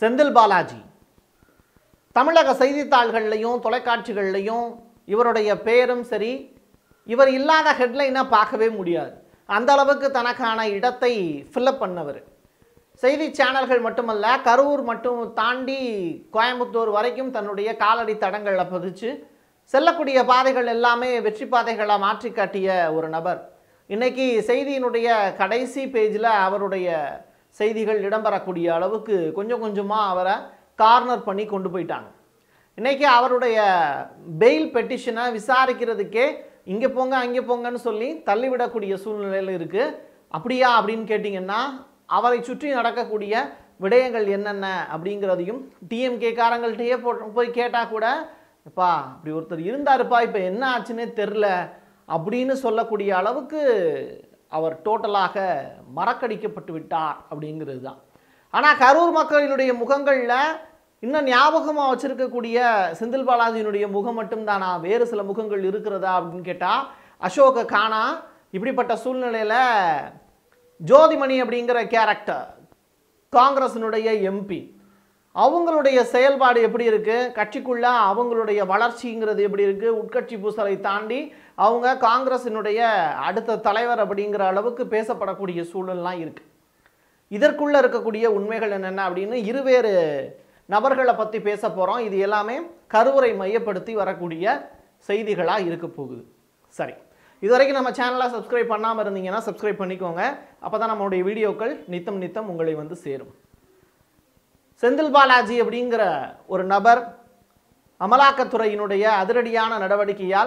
செந்தில் பாலாஜி தமிழக செய்தித்தாள்கள்லையும் தொலைக்காட்சிகள்லையும் இவருடைய பெயரும் சரி இவர் இல்லாத ஹெட்லைனை பார்க்கவே முடியாது அந்த அளவுக்கு தனக்கான இடத்தை ஃபில்லப் பண்ணவர் செய்தி சேனல்கள் மட்டுமல்ல கரூர் மட்டும் தாண்டி கோயம்புத்தூர் வரைக்கும் தன்னுடைய காலடி தடங்களை பதிச்சு செல்லக்கூடிய பாதைகள் எல்லாமே வெற்றி பாதைகளை மாற்றி காட்டிய ஒரு நபர் இன்னைக்கு செய்தியினுடைய கடைசி பேஜில் அவருடைய செய்திகள் இடம்பெறக்கூடிய அளவுக்கு கொஞ்சம் கொஞ்சமாக அவரை கார்னர் பண்ணி கொண்டு போயிட்டாங்க இன்னைக்கு அவருடைய பெயில் பெட்டிஷனை விசாரிக்கிறதுக்கே இங்கே போங்க அங்கே போங்கன்னு சொல்லி தள்ளிவிடக்கூடிய சூழ்நிலையில் இருக்குது அப்படியா அப்படின்னு கேட்டிங்கன்னா அவரை சுற்றி நடக்கக்கூடிய விடயங்கள் என்னென்ன அப்படிங்கிறதையும் டிஎம்கே காரங்கள்ட்டயே போ போய் கேட்டால் கூட எப்பா அப்படி ஒருத்தர் இருந்தாருப்பா இப்போ என்ன ஆச்சுன்னே தெரில அப்படின்னு சொல்லக்கூடிய அளவுக்கு அவர் டோட்டலாக மறக்கடிக்கப்பட்டு விட்டார் அப்படிங்கிறது தான் ஆனால் கரூர் மக்களினுடைய முகங்களில் இன்னும் ஞாபகமாக வச்சிருக்கக்கூடிய செந்தில் பாலாஜியினுடைய முகம் மட்டும்தானா வேறு சில முகங்கள் இருக்கிறதா அப்படின்னு கேட்டால் அசோக கானா இப்படிப்பட்ட சூழ்நிலையில் ஜோதிமணி அப்படிங்கிற கேரக்டர் காங்கிரஸினுடைய எம்பி அவங்களுடைய செயல்பாடு எப்படி இருக்கு கட்சிக்குள்ள அவங்களுடைய வளர்ச்சிங்கிறது எப்படி இருக்கு உட்கட்சி பூசலை தாண்டி அவங்க காங்கிரஸினுடைய அடுத்த தலைவர் அப்படிங்கிற அளவுக்கு பேசப்படக்கூடிய சூழல்லாம் இருக்கு இதற்குள்ள இருக்கக்கூடிய உண்மைகள் என்னென்ன அப்படின்னு இருவேறு நபர்களை பற்றி பேச போகிறோம் இது எல்லாமே கருவறை மையப்படுத்தி வரக்கூடிய செய்திகளாக இருக்க போகுது சரி இதுவரைக்கும் நம்ம சேனலை சப்ஸ்கிரைப் பண்ணாமல் இருந்தீங்கன்னா சப்ஸ்கிரைப் பண்ணிக்கோங்க அப்போ தான் நம்மளுடைய வீடியோக்கள் நித்தம் நித்தம் உங்களை வந்து சேரும் செந்தில் பாலாஜி அப்படிங்கிற ஒரு நபர் அமலாக்கத்துறையினுடைய அதிரடியான நடவடிக்கையால்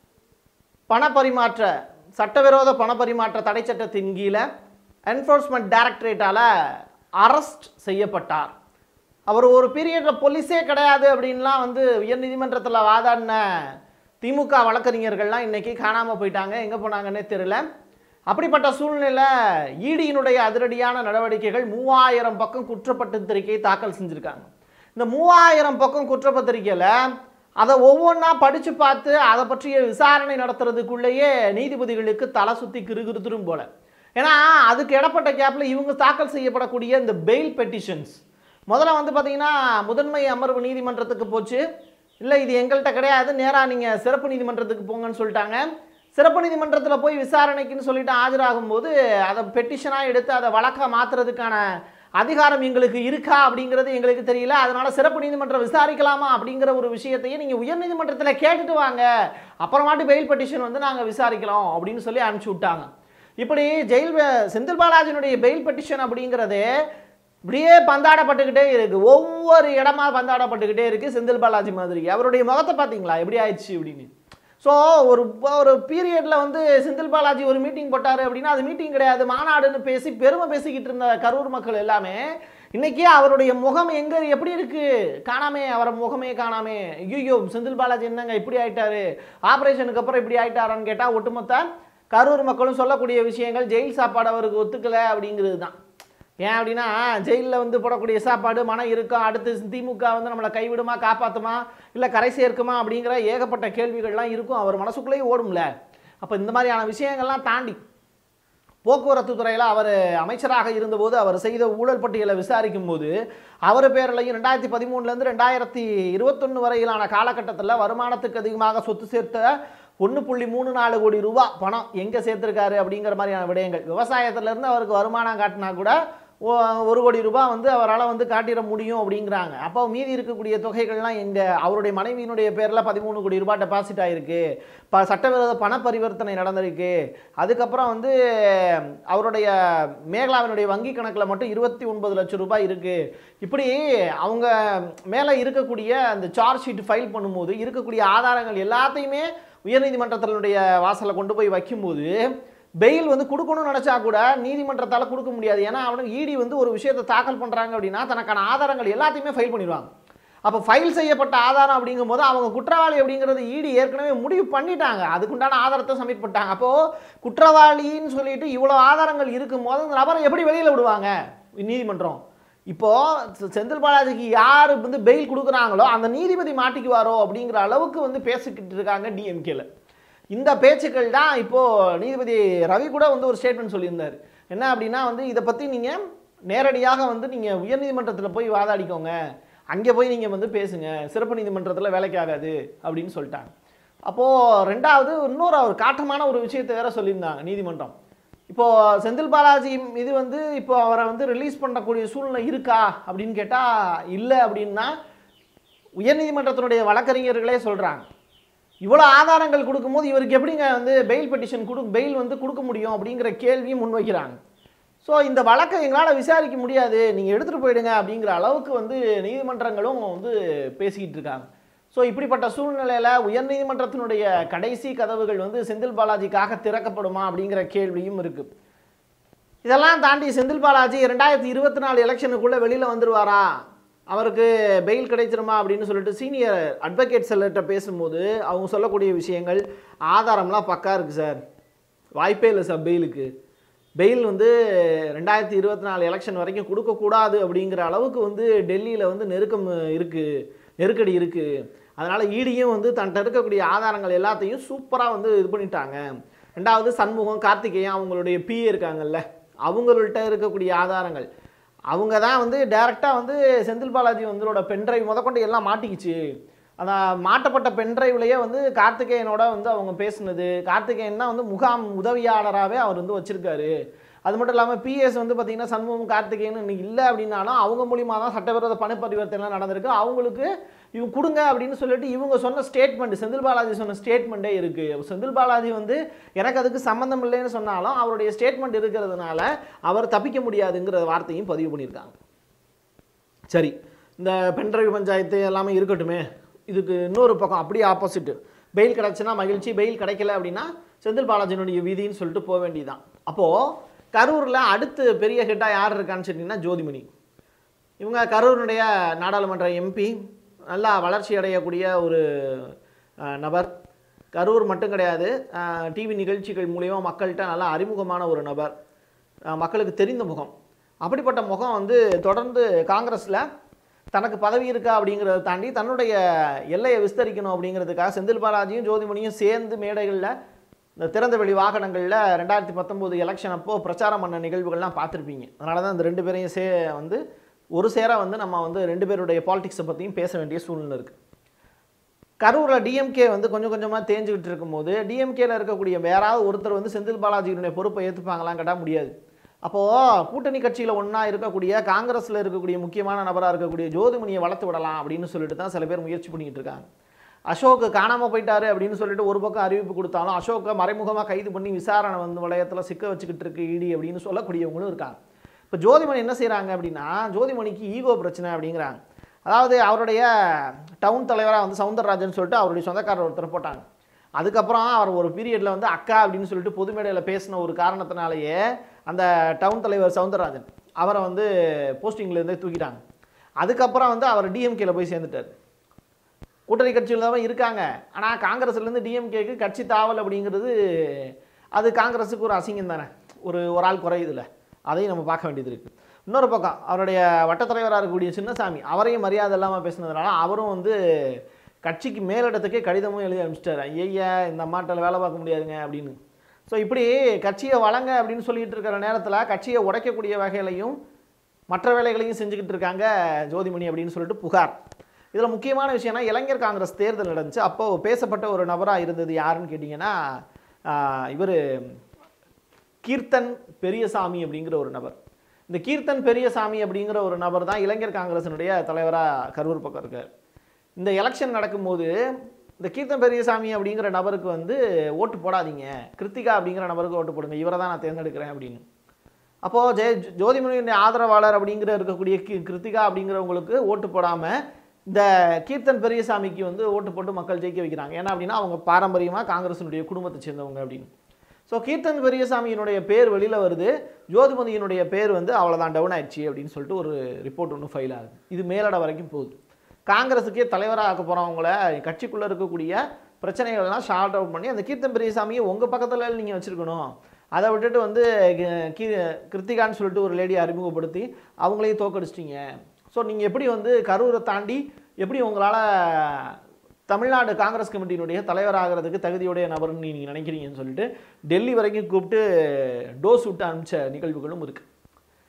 பணப்பரிமாற்ற சட்டவிரோத பணப்பரிமாற்ற தடை சட்டத்தின் கீழே என்ஃபோர்ஸ்மெண்ட் டைரக்டரேட்டால் அரெஸ்ட் செய்யப்பட்டார் அவர் ஒரு பீரியடில் போலீஸே கிடையாது அப்படின்லாம் வந்து உயர்நீதிமன்றத்தில் வாதாடின திமுக வழக்கறிஞர்கள்லாம் இன்னைக்கு காணாமல் போயிட்டாங்க எங்கே போனாங்கன்னே தெரியல அப்படிப்பட்ட சூழ்நிலை ஈடியினுடைய அதிரடியான நடவடிக்கைகள் மூவாயிரம் பக்கம் குற்றப்பத்திரிக்கை தாக்கல் செஞ்சுருக்காங்க இந்த மூவாயிரம் பக்கம் குற்றப்பத்திரிக்கையில் அதை ஒவ்வொன்றா படித்து பார்த்து அதை பற்றிய விசாரணை நடத்துறதுக்குள்ளேயே நீதிபதிகளுக்கு தலை சுற்றி கிருகிருத்துரும் போல ஏன்னா அதுக்கு இடப்பட்ட கேப்பில் இவங்க தாக்கல் செய்யப்படக்கூடிய இந்த பெயில் பெட்டிஷன்ஸ் முதல்ல வந்து பார்த்தீங்கன்னா முதன்மை அமர்வு நீதிமன்றத்துக்கு போச்சு இல்லை இது எங்கள்கிட்ட கிடையாது நேராக நீங்கள் சிறப்பு நீதிமன்றத்துக்கு போங்கன்னு சொல்லிட்டாங்க சிறப்பு நீதிமன்றத்தில் போய் விசாரணைக்குன்னு சொல்லிட்டு ஆஜராகும்போது அதை பெட்டிஷனாக எடுத்து அதை வழக்காக மாற்றுறதுக்கான அதிகாரம் எங்களுக்கு இருக்கா அப்படிங்கிறது எங்களுக்கு தெரியல அதனால சிறப்பு நீதிமன்றம் விசாரிக்கலாமா அப்படிங்கிற ஒரு விஷயத்தையே நீங்கள் உயர்நீதிமன்றத்தில் கேட்டுட்டு வாங்க அப்புறமாட்டு பெயில் பெட்டிஷன் வந்து நாங்கள் விசாரிக்கலாம் அப்படின்னு சொல்லி அனுப்பிச்சி விட்டாங்க இப்படி ஜெயில் செந்தில் பாலாஜினுடைய பெயில் பெட்டிஷன் அப்படிங்கிறது இப்படியே பந்தாடப்பட்டுக்கிட்டே இருக்கு ஒவ்வொரு இடமா பந்தாடப்பட்டுக்கிட்டே இருக்கு செந்தில் பாலாஜி மாதிரி அவருடைய முகத்தை பார்த்தீங்களா எப்படி ஆயிடுச்சு அப்படின்னு ஸோ ஒரு ஒரு பீரியடில் வந்து செந்தில் பாலாஜி ஒரு மீட்டிங் போட்டார் அப்படின்னா அது மீட்டிங் கிடையாது மாநாடுன்னு பேசி பெருமை பேசிக்கிட்டு இருந்த கரூர் மக்கள் எல்லாமே இன்னைக்கு அவருடைய முகம் எங்க எப்படி இருக்கு காணாமே அவரை முகமே காணாமே ஐயோ செந்தில் பாலாஜி என்னங்க இப்படி ஆயிட்டாரு ஆபரேஷனுக்கு அப்புறம் இப்படி ஆயிட்டாரான்னு கேட்டால் ஒட்டுமொத்த கரூர் மக்களும் சொல்லக்கூடிய விஷயங்கள் ஜெயில் சாப்பாடு அவருக்கு ஒத்துக்கல அப்படிங்கிறது தான் ஏன் அப்படின்னா ஜெயிலில் வந்து போடக்கூடிய சாப்பாடு மனம் இருக்கும் அடுத்து திமுக வந்து நம்மளை கைவிடுமா காப்பாற்றுமா இல்லை கரை சேர்க்குமா அப்படிங்கிற ஏகப்பட்ட கேள்விகள்லாம் இருக்கும் அவர் மனசுக்குள்ளேயே ஓடும்ல அப்போ இந்த மாதிரியான விஷயங்கள்லாம் தாண்டி போக்குவரத்து துறையில் அவர் அமைச்சராக இருந்தபோது அவர் செய்த ஊழல் பட்டியலை விசாரிக்கும் போது அவர் பேரிலையும் ரெண்டாயிரத்தி பதிமூணுலேருந்து ரெண்டாயிரத்தி இருபத்தொன்று வரையிலான காலகட்டத்தில் வருமானத்துக்கு அதிகமாக சொத்து சேர்த்த ஒன்று புள்ளி மூணு நாலு கோடி ரூபா பணம் எங்கே சேர்த்துருக்காரு அப்படிங்கிற மாதிரியான விடயங்கள் விவசாயத்திலேருந்து அவருக்கு வருமானம் காட்டினா கூட ஒ- ஒரு கோடி ரூபாய் வந்து அவரால் வந்து காட்டிட முடியும் அப்படிங்கிறாங்க அப்போ மீதி இருக்கக்கூடிய தொகைகள்லாம் எங்கே அவருடைய மனைவியினுடைய பேரில் பதிமூணு கோடி ரூபாய் டெபாசிட் ஆகிருக்கு ப சட்டவிரோத பண பரிவர்த்தனை நடந்திருக்கு அதுக்கப்புறம் வந்து அவருடைய மேகலாவினுடைய வங்கி கணக்கில் மட்டும் இருபத்தி ஒன்பது லட்சம் ரூபாய் இருக்குது இப்படி அவங்க மேலே இருக்கக்கூடிய அந்த சார்ஜ் ஷீட் ஃபைல் பண்ணும்போது இருக்கக்கூடிய ஆதாரங்கள் எல்லாத்தையுமே உயர்நீதிமன்றத்தினுடைய வாசலை கொண்டு போய் வைக்கும்போது பெயில் வந்து கொடுக்கணும்னு நினச்சா கூட நீதிமன்றத்தால் கொடுக்க முடியாது ஏன்னா அவனுக்கு இடி வந்து ஒரு விஷயத்தை தாக்கல் பண்ணுறாங்க அப்படின்னா தனக்கான ஆதாரங்கள் எல்லாத்தையுமே ஃபைல் பண்ணிடுவாங்க அப்போ ஃபைல் செய்யப்பட்ட ஆதாரம் அப்படிங்கும்போது அவங்க குற்றவாளி அப்படிங்கிறது இடி ஏற்கனவே முடிவு பண்ணிட்டாங்க அதுக்குண்டான ஆதாரத்தை சப்மிட் பண்ணிட்டாங்க அப்போது குற்றவாளின்னு சொல்லிட்டு இவ்வளோ ஆதாரங்கள் இருக்கும்போது அந்த நபரை எப்படி வெளியில் விடுவாங்க நீதிமன்றம் இப்போ செ- செந்தில் பாலாஜிக்கு யார் வந்து பெயில் கொடுக்குறாங்களோ அந்த நீதிபதி மாட்டிக்குவாரோ அப்படிங்கிற அளவுக்கு வந்து பேசிக்கிட்டு இருக்காங்க டிஎம்கேல இந்த பேச்சுக்கள் தான் இப்போ நீதிபதி ரவி கூட வந்து ஒரு ஸ்டேட்மெண்ட் சொல்லியிருந்தார் என்ன அப்படின்னா வந்து இதை பற்றி நீங்கள் நேரடியாக வந்து நீங்கள் உயர்நீதிமன்றத்தில் போய் வாதாடிக்கோங்க அங்கே போய் நீங்கள் வந்து பேசுங்க சிறப்பு நீதிமன்றத்தில் வேலைக்கு ஆகாது அப்படின்னு சொல்லிட்டாங்க அப்போது ரெண்டாவது இன்னொரு ஒரு காட்டமான ஒரு விஷயத்தை வேற சொல்லியிருந்தாங்க நீதிமன்றம் இப்போ செந்தில் பாலாஜி இது வந்து இப்போ அவரை வந்து ரிலீஸ் பண்ணக்கூடிய சூழ்நிலை இருக்கா அப்படின்னு கேட்டால் இல்லை அப்படின்னா உயர்நீதிமன்றத்தினுடைய வழக்கறிஞர்களே சொல்கிறாங்க இவ்வளோ ஆதாரங்கள் கொடுக்கும்போது இவருக்கு எப்படிங்க வந்து பெயில் பெட்டிஷன் கொடு பெயில் வந்து கொடுக்க முடியும் அப்படிங்கிற கேள்வியும் முன்வைக்கிறாங்க ஸோ இந்த வழக்கை எங்களால் விசாரிக்க முடியாது நீங்கள் எடுத்துகிட்டு போயிடுங்க அப்படிங்கிற அளவுக்கு வந்து நீதிமன்றங்களும் வந்து பேசிக்கிட்டு இருக்காங்க ஸோ இப்படிப்பட்ட சூழ்நிலையில் உயர்நீதிமன்றத்தினுடைய கடைசி கதவுகள் வந்து செந்தில் பாலாஜிக்காக திறக்கப்படுமா அப்படிங்கிற கேள்வியும் இருக்குது இதெல்லாம் தாண்டி செந்தில் பாலாஜி ரெண்டாயிரத்தி இருபத்தி நாலு எலெக்ஷனுக்குள்ளே வெளியில் வந்துருவாரா அவருக்கு பெயில் கிடைச்சிருமா அப்படின்னு சொல்லிட்டு சீனியர் அட்வொகேட் செல்லர்கிட்ட பேசும்போது அவங்க சொல்லக்கூடிய விஷயங்கள் ஆதாரம்லாம் பக்கா இருக்குது சார் வாய்ப்பே இல்லை சார் பெயிலுக்கு பெயில் வந்து ரெண்டாயிரத்தி இருபத்தி நாலு எலெக்ஷன் வரைக்கும் கொடுக்கக்கூடாது அப்படிங்கிற அளவுக்கு வந்து டெல்லியில் வந்து நெருக்கம் இருக்குது நெருக்கடி இருக்குது அதனால் ஈடியும் வந்து தன்கிட்ட இருக்கக்கூடிய ஆதாரங்கள் எல்லாத்தையும் சூப்பராக வந்து இது பண்ணிட்டாங்க ரெண்டாவது சண்முகம் கார்த்திகேயன் அவங்களுடைய பிஏ இருக்காங்கல்ல அவங்கள்ட்ட இருக்கக்கூடிய ஆதாரங்கள் அவங்க தான் வந்து டைரெக்டாக வந்து செந்தில் பாலாஜி வந்துளோட பென்ட்ரைவ் முதற்கொண்டு எல்லாம் மாட்டிக்கிச்சு அந்த மாட்டப்பட்ட பென்ட்ரைவ்லேயே வந்து கார்த்திகேயனோட வந்து அவங்க பேசுனது கார்த்திகேயன் தான் வந்து முகாம் உதவியாளராகவே அவர் வந்து வச்சிருக்காரு அது மட்டும் இல்லாமல் பிஎஸ் வந்து பார்த்தீங்கன்னா சண்முகம் கார்த்திகேயன் இன்னைக்கு இல்லை அப்படின்னாலும் அவங்க மூலியமாக தான் சட்டவிரோத பண பரிவர்த்தனைலாம் நடந்திருக்கு அவங்களுக்கு இவங்க கொடுங்க அப்படின்னு சொல்லிட்டு இவங்க சொன்ன ஸ்டேட்மெண்ட் செந்தில் பாலாஜி சொன்ன ஸ்டேட்மெண்ட்டே இருக்குது செந்தில் பாலாஜி வந்து எனக்கு அதுக்கு சம்மந்தம் இல்லைன்னு சொன்னாலும் அவருடைய ஸ்டேட்மெண்ட் இருக்கிறதுனால அவர் தப்பிக்க முடியாதுங்கிற வார்த்தையும் பதிவு பண்ணியிருக்காங்க சரி இந்த பென்ட்ரைவ் பஞ்சாயத்து எல்லாமே இருக்கட்டுமே இதுக்கு இன்னொரு பக்கம் அப்படியே ஆப்போசிட் பெயில் கிடச்சுன்னா மகிழ்ச்சி பெயில் கிடைக்கல அப்படின்னா செந்தில் பாலாஜினுடைய விதின்னு சொல்லிட்டு போக வேண்டியதுதான் அப்போது கரூரில் அடுத்து பெரிய ஹிட்டாக யார் இருக்கான்னு சொன்னீங்கன்னா ஜோதிமணி இவங்க கரூரினுடைய நாடாளுமன்ற எம்பி நல்லா வளர்ச்சி அடையக்கூடிய ஒரு அஹ், நபர் கரூர் மட்டும் கிடையாது டிவி நிகழ்ச்சிகள் மூலிமா மக்கள்கிட்ட நல்லா அறிமுகமான ஒரு நபர் அஹ், மக்களுக்கு தெரிந்த முகம் அப்படிப்பட்ட முகம் வந்து தொடர்ந்து காங்கிரஸில் தனக்கு பதவி இருக்கா அப்படிங்கிறத தாண்டி தன்னுடைய எல்லையை விஸ்தரிக்கணும் அப்படிங்கிறதுக்காக செந்தில் பாலாஜியும் ஜோதிமணியும் சேர்ந்து மேடைகளில் இந்த திறந்த வெளி வாகனங்களில் ரெண்டாயிரத்தி பத்தொம்போது எலெக்ஷன் அப்போ பிரச்சாரம் பண்ண நிகழ்வுகள்லாம் பார்த்துருப்பீங்க அதனால தான் இந்த ரெண்டு பேரையும் சே வந்து ஒரு சேர வந்து நம்ம வந்து ரெண்டு பேருடைய பாலிடிக்ஸை பற்றியும் பேச வேண்டிய சூழ்நிலை இருக்குது கரூரில் டிஎம்கே வந்து கொஞ்சம் கொஞ்சமாக தேஞ்சுக்கிட்டு இருக்கும்போது டிஎம்கேல இருக்கக்கூடிய வேறாவது ஒருத்தர் வந்து செந்தில் பாலாஜியினுடைய பொறுப்பை ஏற்றுப்பாங்களாம் கேட்டால் முடியாது அப்போது கூட்டணி கட்சியில் ஒன்றா இருக்கக்கூடிய காங்கிரஸில் இருக்கக்கூடிய முக்கியமான நபராக இருக்கக்கூடிய ஜோதிமணியை வளர்த்து விடலாம் அப்படின்னு சொல்லிட்டு தான் சில பேர் முயற்சி பண்ணிக்கிட்டு இருக்காங்க அசோக் காணாமல் போயிட்டாரு அப்படின்னு சொல்லிட்டு ஒரு பக்கம் அறிவிப்பு கொடுத்தாலும் அசோக்கை மறைமுகமாக கைது பண்ணி விசாரணை வந்து வளையத்தில் சிக்க வச்சுக்கிட்டு இருக்கு இடி அப்படின்னு சொல்லக்கூடியவங்களும் இருக்காங்க இப்போ ஜோதிமணி என்ன செய்கிறாங்க அப்படின்னா ஜோதிமணிக்கு ஈகோ பிரச்சனை அப்படிங்கிறாங்க அதாவது அவருடைய டவுன் தலைவராக வந்து சவுந்தரராஜன் சொல்லிட்டு அவருடைய சொந்தக்காரர் ஒருத்தர் போட்டாங்க அதுக்கப்புறம் அவர் ஒரு பீரியடில் வந்து அக்கா அப்படின்னு சொல்லிட்டு பொது மேடையில் பேசின ஒரு காரணத்தினாலேயே அந்த டவுன் தலைவர் சவுந்தரராஜன் அவரை வந்து போஸ்டிங்லேருந்தே தூக்கிட்டாங்க அதுக்கப்புறம் வந்து அவர் டிஎம்கேல போய் சேர்ந்துட்டார் கூட்டணி கட்சியில் தான் இருக்காங்க ஆனால் காங்கிரஸ்லேருந்து டிஎம்கேக்கு கட்சி தாவல் அப்படிங்கிறது அது காங்கிரஸுக்கு ஒரு அசிங்கம் தானே ஒரு ஒரு ஆள் குறையுதுல அதையும் நம்ம பார்க்க வேண்டியது இருக்குது இன்னொரு பக்கம் அவருடைய வட்டத்தலைவராக இருக்கக்கூடிய சின்னசாமி அவரையும் மரியாதை இல்லாமல் பேசுனதுனால அவரும் வந்து கட்சிக்கு மேலிடத்துக்கே கடிதமும் எழுதி அனுப்பிச்சிட்டாரு ஐயா இந்த அம்மாட்டில் வேலை பார்க்க முடியாதுங்க அப்படின்னு ஸோ இப்படி கட்சியை வழங்க அப்படின்னு சொல்லிட்டு இருக்கிற நேரத்தில் கட்சியை உடைக்கக்கூடிய வகையிலையும் மற்ற வேலைகளையும் செஞ்சுக்கிட்டு இருக்காங்க ஜோதிமணி அப்படின்னு சொல்லிட்டு புகார் இதில் முக்கியமான விஷயம்னா இளைஞர் காங்கிரஸ் தேர்தல் நடந்துச்சு அப்போ பேசப்பட்ட ஒரு நபராக இருந்தது யாருன்னு கேட்டிங்கன்னா இவர் கீர்த்தன் பெரியசாமி அப்படிங்கிற ஒரு நபர் இந்த கீர்த்தன் பெரியசாமி அப்படிங்கிற ஒரு நபர் தான் இளைஞர் காங்கிரசினுடைய தலைவராக கரூர் பக்கம் இருக்கார் இந்த எலெக்ஷன் நடக்கும்போது இந்த கீர்த்தன் பெரியசாமி அப்படிங்கிற நபருக்கு வந்து ஓட்டு போடாதீங்க கிருத்திகா அப்படிங்கிற நபருக்கு ஓட்டு போடுங்க இவரை தான் நான் தேர்ந்தெடுக்கிறேன் அப்படின்னு அப்போது ஜெய ஜோதிமணியுடைய ஆதரவாளர் அப்படிங்கிற இருக்கக்கூடிய கி கிருத்திகா அப்படிங்கிறவங்களுக்கு ஓட்டு போடாமல் இந்த கீர்த்தன் பெரியசாமிக்கு வந்து ஓட்டு போட்டு மக்கள் ஜெயிக்க வைக்கிறாங்க ஏன்னா அப்படின்னா அவங்க பாரம்பரியமாக காங்கிரஸினுடைய குடும்பத்தை சேர்ந்தவங்க அப்படின்னு ஸோ கீர்த்தன் பெரியசாமியினுடைய பேர் வெளியில் வருது ஜோதிமதியினுடைய பேர் வந்து அவ்வளோதான் டவுன் ஆயிடுச்சு அப்படின்னு சொல்லிட்டு ஒரு ரிப்போர்ட் ஒன்று ஃபைல் ஆகுது இது மேலட வரைக்கும் போகுது காங்கிரஸுக்கே தலைவராக ஆக்க போகிறவங்கள கட்சிக்குள்ளே இருக்கக்கூடிய பிரச்சனைகள்லாம் ஷார்ட் அவுட் பண்ணி அந்த கீர்த்தன் பெரியசாமியை உங்கள் பக்கத்தில் நீங்கள் வச்சுருக்கணும் அதை விட்டுட்டு வந்து கி- கீ கிருத்திகான்னு சொல்லிட்டு ஒரு லேடியை அறிமுகப்படுத்தி அவங்களையும் தோக்கடிச்சிட்டிங்க ஸோ நீங்கள் எப்படி வந்து கரூரை தாண்டி எப்படி உங்களால் தமிழ்நாடு காங்கிரஸ் கமிட்டியினுடைய தலைவராகிறதுக்கு தகுதியுடைய நபர்னு நீங்கள் நினைக்கிறீங்கன்னு சொல்லிட்டு டெல்லி வரைக்கும் கூப்பிட்டு டோஸ் விட்டு அனுப்பிச்ச நிகழ்வுகளும் இருக்குது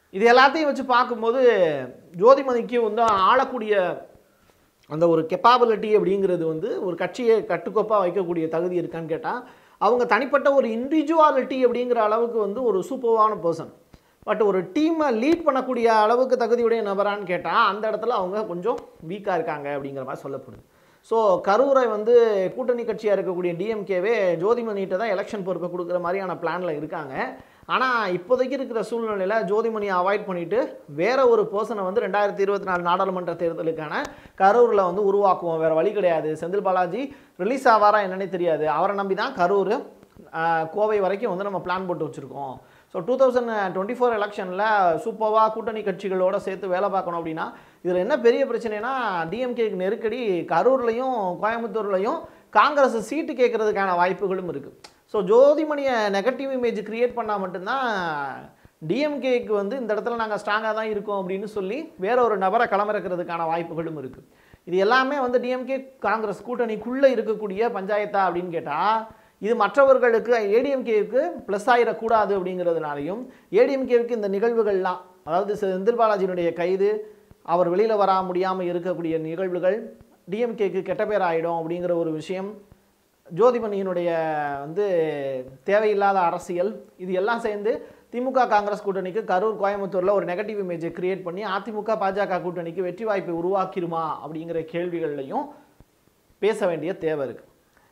இது எல்லாத்தையும் வச்சு பார்க்கும்போது ஜோதிமணிக்கு வந்து ஆளக்கூடிய அந்த ஒரு கெப்பாபிலிட்டி அப்படிங்கிறது வந்து ஒரு கட்சியை கட்டுக்கோப்பாக வைக்கக்கூடிய தகுதி இருக்கான்னு கேட்டால் அவங்க தனிப்பட்ட ஒரு இண்டிவிஜுவாலிட்டி அப்படிங்கிற அளவுக்கு வந்து ஒரு சூப்பர்வான பர்சன் பட் ஒரு டீமை லீட் பண்ணக்கூடிய அளவுக்கு தகுதியுடைய நபரான்னு கேட்டால் அந்த இடத்துல அவங்க கொஞ்சம் வீக்காக இருக்காங்க அப்படிங்கிற மாதிரி சொல்லப்படுது ஸோ கரூரை வந்து கூட்டணி கட்சியாக இருக்கக்கூடிய டிஎம்கேவே ஜோதிமணிகிட்ட தான் எலெக்ஷன் பொறுப்பை கொடுக்குற மாதிரியான பிளானில் இருக்காங்க ஆனால் இப்போதைக்கு இருக்கிற சூழ்நிலையில் ஜோதிமணியை அவாய்ட் பண்ணிட்டு வேற ஒரு பர்சனை வந்து ரெண்டாயிரத்தி இருபத்தி நாலு நாடாளுமன்ற தேர்தலுக்கான கரூரில் வந்து உருவாக்குவோம் வேற வழி கிடையாது செந்தில் பாலாஜி ரிலீஸ் ஆவாரா என்னன்னே தெரியாது அவரை நம்பி தான் கரூர் ஆஹ், கோவை வரைக்கும் வந்து நம்ம பிளான் போட்டு வச்சுருக்கோம் so two thousand twenty four எலெக்ஷனில் சூப்பராக கூட்டணி கட்சிகளோட சேர்த்து வேலை பார்க்கணும் அப்படின்னா இதில் என்ன பெரிய பிரச்சனைனா டிஎம்கேக்கு நெருக்கடி கரூர்லையும் கோயம்புத்தூர்லையும் காங்கிரஸ் சீட்டு கேட்கறதுக்கான வாய்ப்புகளும் இருக்குது ஸோ ஜோதிமணியை நெகட்டிவ் இமேஜ் கிரியேட் பண்ணால் மட்டும்தான் டிஎம்கேக்கு வந்து இந்த இடத்துல நாங்கள் ஸ்ட்ராங்காக தான் இருக்கோம் அப்படின்னு சொல்லி வேற ஒரு நபரை களமிறக்கிறதுக்கான வாய்ப்புகளும் இருக்குது இது எல்லாமே வந்து டிஎம்கே காங்கிரஸ் கூட்டணிக்குள்ளே இருக்கக்கூடிய பஞ்சாயத்தா அப்படின்னு கேட்டால் இது மற்றவர்களுக்கு ஏடிஎம்கேவுக்கு ப்ளஸ் ஆயிடக்கூடாது அப்படிங்கிறதுனாலையும் ஏடிஎம்கேவுக்கு இந்த நிகழ்வுகள்லாம் அதாவது செந்தில் பாலாஜியினுடைய கைது அவர் வெளியில் வர முடியாமல் இருக்கக்கூடிய நிகழ்வுகள் டிஎம்கேக்கு கெட்ட பேர் ஆகிடும் அப்படிங்கிற ஒரு விஷயம் ஜோதிமணியினுடைய வந்து தேவையில்லாத அரசியல் இது எல்லாம் சேர்ந்து திமுக காங்கிரஸ் கூட்டணிக்கு கரூர் கோயம்புத்தூரில் ஒரு நெகட்டிவ் இமேஜை கிரியேட் பண்ணி அதிமுக பாஜக கூட்டணிக்கு வெற்றி வாய்ப்பை உருவாக்கிருமா அப்படிங்கிற கேள்விகள்லையும் பேச வேண்டிய தேவை இருக்குது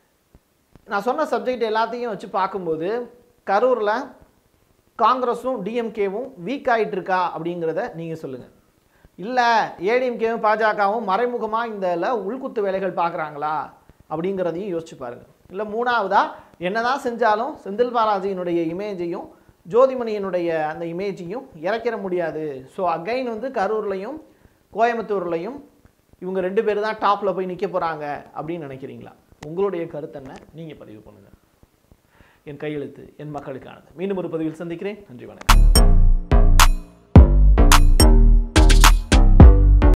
நான் சொன்ன சப்ஜெக்ட் எல்லாத்தையும் வச்சு பார்க்கும்போது கரூரில் காங்கிரஸும் டிஎம்கேவும் வீக் ஆயிட்டு இருக்கா அப்படிங்கிறத நீங்கள் சொல்லுங்கள் இல்லை ஏடிஎம்கேவும் பாஜகவும் மறைமுகமாக இந்த ல உள்குத்து வேலைகள் பார்க்குறாங்களா அப்படிங்கிறதையும் யோசிச்சு பாருங்கள் இல்லை மூணாவதா என்னதான் செஞ்சாலும் செந்தில் பாலாஜியினுடைய இமேஜையும் ஜோதிமணியினுடைய அந்த இமேஜையும் இறக்கிற முடியாது ஸோ அகைன் வந்து கரூர்லையும் கோயம்புத்தூர்லையும் இவங்க ரெண்டு பேர் தான் டாப்பில் போய் நிற்க போகிறாங்க அப்படின்னு நினைக்கிறீங்களா உங்களுடைய கருத்து என்ன நீங்கள் பதிவு பண்ணுங்கள் என் கையெழுத்து என் மக்களுக்கானது மீண்டும் ஒரு பதிவில் சந்திக்கிறேன் நன்றி வணக்கம்